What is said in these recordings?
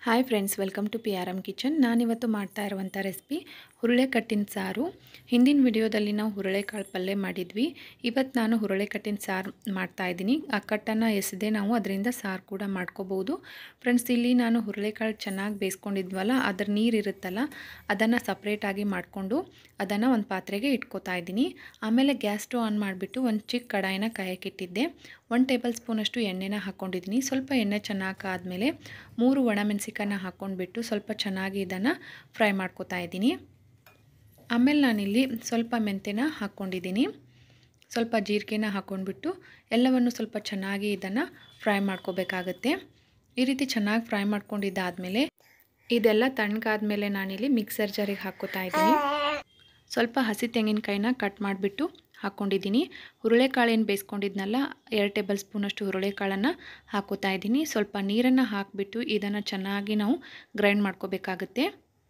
hi friends welcome to P R M kitchen ನಾನಿವತ್ತು ಮಾಡ್ತಾ ಇರುವಂಥ ರೆಸಿಪಿ ಹುರುಳೆಕಟ್ಟಿನ ಸಾರು ಹಿಂದಿನ ವಿಡಿಯೋದಲ್ಲಿ ನಾವು ಹುರುಳೆಕಾಳು ಪಲ್ಯ ಮಾಡಿದ್ವಿ ಇವತ್ತು ನಾನು ಹುರುಳೆಕಟ್ಟಿನ ಸಾರು ಮಾಡ್ತಾ ಇದ್ದೀನಿ ಆ ಕಟ್ಟನ್ನು ಎಸೆದೇ ನಾವು ಅದರಿಂದ ಸಾರು ಕೂಡ ಮಾಡ್ಕೋಬೋದು ಫ್ರೆಂಡ್ಸ್ ಇಲ್ಲಿ ನಾನು ಹುರುಳೆಕಾಳು ಚೆನ್ನಾಗಿ ಬೇಯಿಸ್ಕೊಂಡಿದ್ವಲ್ಲ ಅದ್ರ ನೀರು ಇರುತ್ತಲ್ಲ ಅದನ್ನು ಸಪ್ರೇಟಾಗಿ ಮಾಡಿಕೊಂಡು ಅದನ್ನು ಒಂದು ಪಾತ್ರೆಗೆ ಇಟ್ಕೋತಾ ಇದ್ದೀನಿ ಆಮೇಲೆ ಗ್ಯಾಸ್ ಸ್ಟವ್ ಆನ್ ಮಾಡಿಬಿಟ್ಟು ಒಂದು ಚಿಕ್ಕ ಕಡಾಯಿನ ಕಾಯಕ್ಕಿಟ್ಟಿದ್ದೆ ಒನ್ ಟೇಬಲ್ ಸ್ಪೂನಷ್ಟು ಎಣ್ಣೆನ ಹಾಕ್ಕೊಂಡಿದ್ದೀನಿ ಸ್ವಲ್ಪ ಎಣ್ಣೆ ಚೆನ್ನಾಗಿ ಆದಮೇಲೆ ಮೂರು ಒಣಮೆಣಸಿಕಾಯನ್ನ ಹಾಕ್ಕೊಂಡ್ಬಿಟ್ಟು ಸ್ವಲ್ಪ ಚೆನ್ನಾಗಿ ಇದನ್ನು ಫ್ರೈ ಮಾಡ್ಕೋತಾ ಇದ್ದೀನಿ ಆಮೇಲೆ ನಾನಿಲ್ಲಿ ಸ್ವಲ್ಪ ಮೆಂತೆನ ಹಾಕ್ಕೊಂಡಿದ್ದೀನಿ ಸ್ವಲ್ಪ ಜೀರಿಗೆನ ಹಾಕ್ಕೊಂಡ್ಬಿಟ್ಟು ಎಲ್ಲವನ್ನು ಸ್ವಲ್ಪ ಚೆನ್ನಾಗಿ ಇದನ್ನು ಫ್ರೈ ಮಾಡ್ಕೋಬೇಕಾಗತ್ತೆ ಈ ರೀತಿ ಚೆನ್ನಾಗಿ ಫ್ರೈ ಮಾಡ್ಕೊಂಡಿದ್ದಾದಮೇಲೆ ಇದೆಲ್ಲ ತಣ್ಣಗಾದ್ಮೇಲೆ ನಾನಿಲ್ಲಿ ಮಿಕ್ಸರ್ ಜಾರಿಗೆ ಹಾಕ್ಕೋತಾ ಇದ್ದೀನಿ ಸ್ವಲ್ಪ ಹಸಿ ತೆಂಗಿನಕಾಯಿನ ಕಟ್ ಮಾಡಿಬಿಟ್ಟು ಹಾಕ್ಕೊಂಡಿದ್ದೀನಿ ಹುರುಳೆಕಾಳು ಏನು ಬೇಯಿಸ್ಕೊಂಡಿದ್ನಲ್ಲ ಎರಡು ಟೇಬಲ್ ಸ್ಪೂನಷ್ಟು ಹುರುಳೆಕಾಳನ್ನು ಹಾಕೋತಾ ಇದ್ದೀನಿ ಸ್ವಲ್ಪ ನೀರನ್ನು ಹಾಕಿಬಿಟ್ಟು ಇದನ್ನು ಚೆನ್ನಾಗಿ ನಾವು ಗ್ರೈಂಡ್ ಮಾಡ್ಕೋಬೇಕಾಗತ್ತೆ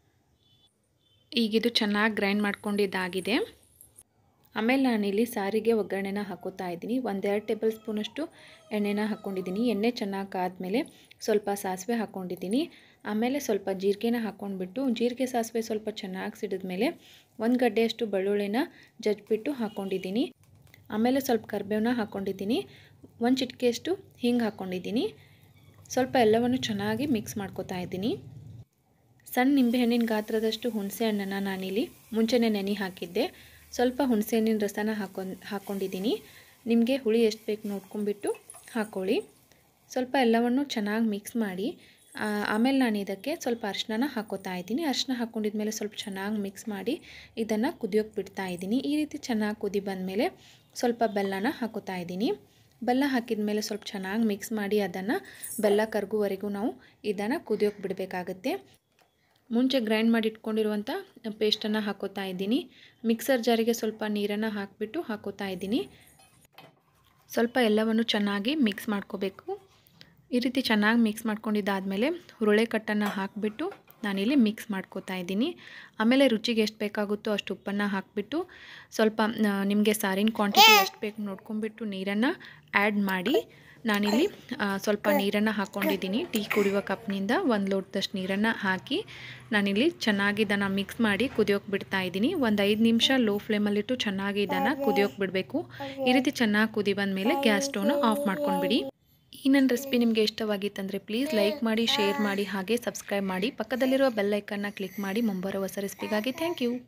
ಈಗಿದು ಚೆನ್ನಾಗಿ ಗ್ರೈಂಡ್ ಮಾಡ್ಕೊಂಡಿದ್ದಾಗಿದೆ ಆಮೇಲೆ ನಾನಿಲ್ಲಿ ಸಾರಿಗೆ ಒಗ್ಗರಣೆನ ಹಾಕೋತಾ ಇದ್ದೀನಿ ಒಂದೆರಡು ಟೇಬಲ್ ಸ್ಪೂನಷ್ಟು ಎಣ್ಣೆನ ಹಾಕ್ಕೊಂಡಿದ್ದೀನಿ ಎಣ್ಣೆ ಚೆನ್ನಾಗಿ ಆದಮೇಲೆ ಸ್ವಲ್ಪ ಸಾಸಿವೆ ಹಾಕ್ಕೊಂಡಿದ್ದೀನಿ ಆಮೇಲೆ ಸ್ವಲ್ಪ ಜೀರಿಗೆನ ಹಾಕ್ಕೊಂಡ್ಬಿಟ್ಟು ಜೀರಿಗೆ ಸಾಸಿವೆ ಸ್ವಲ್ಪ ಚೆನ್ನಾಗಿ ಸಿಡಿದ್ಮೇಲೆ ಒಂದು ಗಡ್ಡೆಯಷ್ಟು ಬೆಳ್ಳುಳ್ಳಿನ ಜಜ್ಜಿಬಿಟ್ಟು ಹಾಕ್ಕೊಂಡಿದ್ದೀನಿ ಆಮೇಲೆ ಸ್ವಲ್ಪ ಕರಿಬೇವನ್ನ ಹಾಕ್ಕೊಂಡಿದ್ದೀನಿ ಒಂದು ಚಿಟಿಕೆಯಷ್ಟು ಹಿಂಗೆ ಹಾಕ್ಕೊಂಡಿದ್ದೀನಿ ಸ್ವಲ್ಪ ಎಲ್ಲವನ್ನು ಚೆನ್ನಾಗಿ ಮಿಕ್ಸ್ ಮಾಡ್ಕೋತಾ ಇದ್ದೀನಿ ಸಣ್ಣ ನಿಂಬೆಹಣ್ಣಿನ ಗಾತ್ರದಷ್ಟು ಹುಣಸೆ ಹಣ್ಣನ್ನು ನಾನಿಲ್ಲಿ ಮುಂಚೆನೇ ನೆನೆ ಹಾಕಿದ್ದೆ ಸ್ವಲ್ಪ ಹುಣಸೆ ಹಣ್ಣಿನ ರಸನ ಹಾಕೊಂಡು ಹಾಕ್ಕೊಂಡಿದ್ದೀನಿ ನಿಮಗೆ ಹುಳಿ ಎಷ್ಟು ಬೇಕು ನೋಡ್ಕೊಂಬಿಟ್ಟು ಹಾಕ್ಕೊಳ್ಳಿ ಸ್ವಲ್ಪ ಎಲ್ಲವನ್ನು ಚೆನ್ನಾಗಿ ಮಿಕ್ಸ್ ಮಾಡಿ ಆಮೇಲೆ ನಾನು ಇದಕ್ಕೆ ಸ್ವಲ್ಪ ಅರಿಶಿನ ಹಾಕೋತಾ ಇದ್ದೀನಿ ಅರಿಶಿನ ಹಾಕ್ಕೊಂಡಿದ್ಮೇಲೆ ಸ್ವಲ್ಪ ಚೆನ್ನಾಗಿ ಮಿಕ್ಸ್ ಮಾಡಿ ಇದನ್ನು ಕುದಿಯೋಕೆ ಬಿಡ್ತಾ ಇದ್ದೀನಿ ಈ ರೀತಿ ಚೆನ್ನಾಗಿ ಕುದಿ ಬಂದಮೇಲೆ ಸ್ವಲ್ಪ ಬೆಲ್ಲನ ಹಾಕೋತಾ ಇದ್ದೀನಿ ಬೆಲ್ಲ ಹಾಕಿದ ಮೇಲೆ ಸ್ವಲ್ಪ ಚೆನ್ನಾಗಿ ಮಿಕ್ಸ್ ಮಾಡಿ ಅದನ್ನು ಬೆಲ್ಲ ಕರಗುವವರೆಗೂ ನಾವು ಇದನ್ನು ಕುದಿಯೋಕೆ ಬಿಡಬೇಕಾಗತ್ತೆ ಮುಂಚೆ ಗ್ರೈಂಡ್ ಮಾಡಿ ಇಟ್ಕೊಂಡಿರುವಂಥ ಪೇಸ್ಟನ್ನು ಹಾಕೋತಾ ಇದ್ದೀನಿ ಮಿಕ್ಸರ್ ಜಾರಿಗೆ ಸ್ವಲ್ಪ ನೀರನ್ನು ಹಾಕಿಬಿಟ್ಟು ಹಾಕೋತಾ ಇದ್ದೀನಿ ಸ್ವಲ್ಪ ಎಲ್ಲವನ್ನು ಚೆನ್ನಾಗಿ ಮಿಕ್ಸ್ ಮಾಡ್ಕೋಬೇಕು ಈ ರೀತಿ ಚೆನ್ನಾಗಿ ಮಿಕ್ಸ್ ಮಾಡ್ಕೊಂಡಿದ್ದಾದಮೇಲೆ ಹುರುಳೆ ಕಟ್ಟನ್ನು ಹಾಕಿಬಿಟ್ಟು ನಾನಿಲ್ಲಿ ಮಿಕ್ಸ್ ಮಾಡ್ಕೋತಾ ಇದ್ದೀನಿ ಆಮೇಲೆ ರುಚಿಗೆ ಎಷ್ಟು ಬೇಕಾಗುತ್ತೋ ಅಷ್ಟು ಉಪ್ಪನ್ನು ಹಾಕಿಬಿಟ್ಟು ಸ್ವಲ್ಪ ನಿಮಗೆ ಸಾರಿನ ಕ್ವಾಂಟಿಟಿ ಎಷ್ಟು ಬೇಕು ನೋಡ್ಕೊಂಬಿಟ್ಟು ನೀರನ್ನು ಆ್ಯಡ್ ಮಾಡಿ ನಾನಿಲ್ಲಿ ಸ್ವಲ್ಪ ನೀರನ್ನು ಹಾಕ್ಕೊಂಡಿದ್ದೀನಿ ಟೀ ಕುಡಿಯುವ ಕಪ್ನಿಂದ ಒಂದು ಲೋಟದಷ್ಟು ನೀರನ್ನು ಹಾಕಿ ನಾನಿಲ್ಲಿ ಚೆನ್ನಾಗಿ ಇದನ್ನು ಮಿಕ್ಸ್ ಮಾಡಿ ಕುದಿಯೋಕೆ ಬಿಡ್ತಾ ಇದ್ದೀನಿ ಒಂದು ಐದು ನಿಮಿಷ ಲೋ ಫ್ಲೇಮಲ್ಲಿಟ್ಟು ಚೆನ್ನಾಗಿ ಇದನ್ನು ಕುದಿಯೋಕೆ ಬಿಡಬೇಕು ಈ ರೀತಿ ಚೆನ್ನಾಗಿ ಕುದಿ ಬಂದಮೇಲೆ ಗ್ಯಾಸ್ ಸ್ಟವ್ನ ಆಫ್ ಮಾಡ್ಕೊಂಡ್ಬಿಡಿ ಈ ನನ್ನ ರೆಸಿಪಿ ನಿಮಗೆ ಇಷ್ಟವಾಗಿತ್ತಂದರೆ ಪ್ಲೀಸ್ ಲೈಕ್ ಮಾಡಿ ಶೇರ್ ಮಾಡಿ ಹಾಗೆ ಸಬ್ಸ್ಕ್ರೈಬ್ ಮಾಡಿ ಪಕ್ಕದಲ್ಲಿರುವ ಬೆಲ್ ಐಕನ್ನ ಕ್ಲಿಕ್ ಮಾಡಿ ಮುಂಬರೋ ಹೊಸ ರೆಸಿಪಿಗಾಗಿ ಥ್ಯಾಂಕ್ ಯು